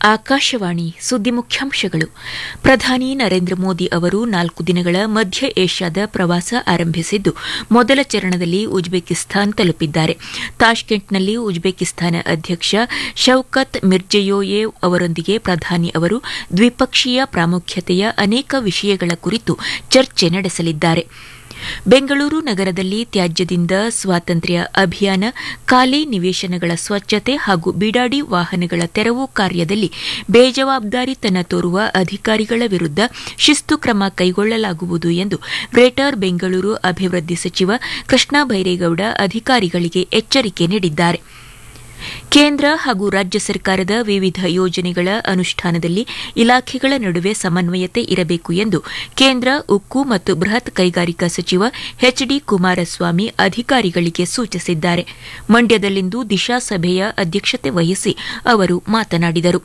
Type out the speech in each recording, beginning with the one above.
ಆಕಾಶವಾಣಿ ಸುದ್ದಿ ಮುಖ್ಯಾಂಶಗಳು ಪ್ರಧಾನಿ ನರೇಂದ್ರ ಮೋದಿ ಅವರು ನಾಲ್ಕು ದಿನಗಳ ಮಧ್ಯ ಏಷ್ಯಾದ ಪ್ರವಾಸ ಆರಂಭಿಸಿದ್ದು ಮೊದಲ ಚರಣದಲ್ಲಿ ಉಜ್ಬೇಕಿಸ್ತಾನ್ ತಲುಪಿದ್ದಾರೆ ತಾಷ್ಕೆಂಟ್ನಲ್ಲಿ ಉಜ್ಬೇಕಿಸ್ತಾನ ಅಧ್ಯಕ್ಷ ಶೌಕತ್ ಮಿರ್ಜಿಯೋಯೇವ್ ಅವರೊಂದಿಗೆ ಪ್ರಧಾನಿ ಅವರು ದ್ವಿಪಕ್ಷೀಯ ಪ್ರಾಮುಖ್ಯತೆಯ ಅನೇಕ ವಿಷಯಗಳ ಕುರಿತು ಚರ್ಚೆ ನಡೆಸಲಿದ್ದಾರೆ ಬೆಂಗಳೂರು ನಗರದಲ್ಲಿ ತ್ಯಾಜ್ಯದಿಂದ ಸ್ವಾತಂತ್ರ್ಯ ಅಭಿಯಾನ ಖಾಲಿ ನಿವೇಶನಗಳ ಸ್ವಚ್ಛತೆ ಹಾಗೂ ಬಿಡಾಡಿ ವಾಹನಗಳ ತೆರವು ಕಾರ್ಯದಲ್ಲಿ ಬೇಜವಾಬ್ದಾರಿತನ ತೋರುವ ಅಧಿಕಾರಿಗಳ ವಿರುದ್ದ ಶಿಸ್ತು ಕ್ರಮ ಕೈಗೊಳ್ಳಲಾಗುವುದು ಎಂದು ಗ್ರೇಟರ್ ಬೆಂಗಳೂರು ಅಭಿವೃದ್ಧಿ ಸಚಿವ ಕೃಷ್ಣ ಬೈರೇಗೌಡ ಅಧಿಕಾರಿಗಳಿಗೆ ಎಚ್ಚರಿಕೆ ನೀಡಿದ್ದಾರೆ ಕೇಂದ್ರ ಹಾಗೂ ರಾಜ್ಯ ಸರ್ಕಾರದ ವಿವಿಧ ಯೋಜನೆಗಳ ಅನುಷ್ಠಾನದಲ್ಲಿ ಇಲಾಖೆಗಳ ನಡುವೆ ಸಮನ್ವಯತೆ ಇರಬೇಕು ಎಂದು ಕೇಂದ್ರ ಉಕ್ಕು ಮತ್ತು ಬೃಹತ್ ಕೈಗಾರಿಕಾ ಸಚಿವ ಎಚ್ ಡಿ ಕುಮಾರಸ್ವಾಮಿ ಅಧಿಕಾರಿಗಳಿಗೆ ಸೂಚಿಸಿದ್ದಾರೆ ಮಂಡ್ಯದಲ್ಲಿಂದು ದಿಶಾ ಸಭೆಯ ಅಧ್ಯಕ್ಷತೆ ವಹಿಸಿ ಅವರು ಮಾತನಾಡಿದರು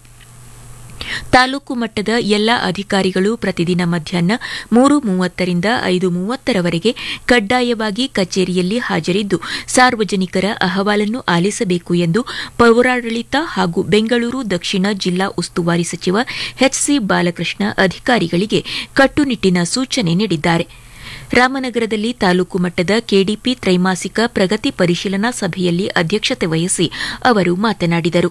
ತಾಲೂಕು ಮಟ್ಟದ ಎಲ್ಲ ಅಧಿಕಾರಿಗಳು ಪ್ರತಿದಿನ ಮಧ್ಯಾಹ್ನ ಮೂರು ಮೂವತ್ತರಿಂದ ಐದು ಮೂವತ್ತರವರೆಗೆ ಕಡ್ಡಾಯವಾಗಿ ಕಚೇರಿಯಲ್ಲಿ ಹಾಜರಿದ್ದು ಸಾರ್ವಜನಿಕರ ಅಹವಾಲನ್ನು ಆಲಿಸಬೇಕು ಎಂದು ಪೌರಾಡಳಿತ ಹಾಗೂ ಬೆಂಗಳೂರು ದಕ್ಷಿಣ ಜಿಲ್ಲಾ ಉಸ್ತುವಾರಿ ಸಚಿವ ಎಚ್ಸಿ ಬಾಲಕೃಷ್ಣ ಅಧಿಕಾರಿಗಳಿಗೆ ಕಟ್ಟುನಿಟ್ಟಿನ ಸೂಚನೆ ನೀಡಿದ್ದಾರೆ ರಾಮನಗರದಲ್ಲಿ ತಾಲೂಕು ಮಟ್ಟದ ಕೆಡಿಪಿ ತ್ರೈಮಾಸಿಕ ಪ್ರಗತಿ ಪರಿಶೀಲನಾ ಸಭೆಯಲ್ಲಿ ಅಧ್ಯಕ್ಷತೆ ವಹಿಸಿ ಅವರು ಮಾತನಾಡಿದರು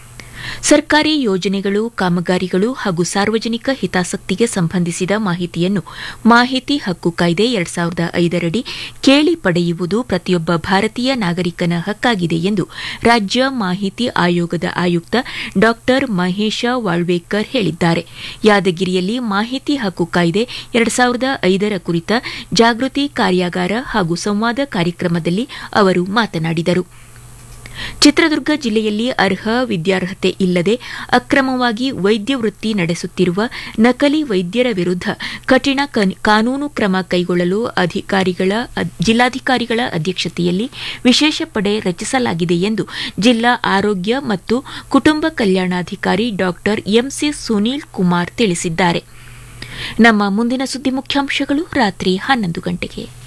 ಸರ್ಕಾರಿ ಯೋಜನೆಗಳು ಕಾಮಗಾರಿಗಳು ಹಾಗೂ ಸಾರ್ವಜನಿಕ ಹಿತಾಸಕ್ತಿಗೆ ಸಂಬಂಧಿಸಿದ ಮಾಹಿತಿಯನ್ನು ಮಾಹಿತಿ ಹಕ್ಕು ಕಾಯ್ದೆ ಎರಡ್ ಸಾವಿರದ ಐದರಡಿ ಕೇಳಿ ಪಡೆಯುವುದು ಪ್ರತಿಯೊಬ್ಬ ಭಾರತೀಯ ನಾಗರಿಕನ ಹಕ್ಕಾಗಿದೆ ಎಂದು ರಾಜ್ಯ ಮಾಹಿತಿ ಆಯೋಗದ ಆಯುಕ್ತ ಡಾ ಮಹೇಶ ವಾಳ್ವೇಕರ್ ಹೇಳಿದ್ದಾರೆ ಯಾದಗಿರಿಯಲ್ಲಿ ಮಾಹಿತಿ ಹಕ್ಕು ಕಾಯ್ದೆ ಎರಡ್ ಸಾವಿರದ ಐದರ ಕುರಿತ ಜಾಗೃತಿ ಕಾರ್ಯಾಗಾರ ಹಾಗೂ ಸಂವಾದ ಕಾರ್ಯಕ್ರಮದಲ್ಲಿ ಅವರು ಮಾತನಾಡಿದರು ಚಿತ್ರದುರ್ಗ ಜಿಲ್ಲೆಯಲ್ಲಿ ಅರ್ಹ ವಿದ್ಯಾರ್ಹತೆ ಇಲ್ಲದೆ ಅಕ್ರಮವಾಗಿ ವೈದ್ಯ ವೃತ್ತಿ ನಡೆಸುತ್ತಿರುವ ನಕಲಿ ವೈದ್ಯರ ವಿರುದ್ದ ಕಠಿಣ ಕಾನೂನು ಕ್ರಮ ಕೈಗೊಳ್ಳಲು ಜಿಲ್ಲಾಧಿಕಾರಿಗಳ ಅಧ್ಯಕ್ಷತೆಯಲ್ಲಿ ವಿಶೇಷ ಪಡೆ ರಚಿಸಲಾಗಿದೆ ಎಂದು ಜಿಲ್ಲಾ ಆರೋಗ್ಯ ಮತ್ತು ಕುಟುಂಬ ಕಲ್ಯಾಣಾಧಿಕಾರಿ ಡಾ ಎಂಸಿ ಸುನೀಲ್ ಕುಮಾರ್ ತಿಳಿಸಿದ್ದಾರೆ ನಮ್ಮ ಮುಂದಿನ ಸುದ್ದಿ ಮುಖ್ಯಾಂಶಗಳು ರಾತ್ರಿ ಹನ್ನೊಂದು ಗಂಟೆಗೆ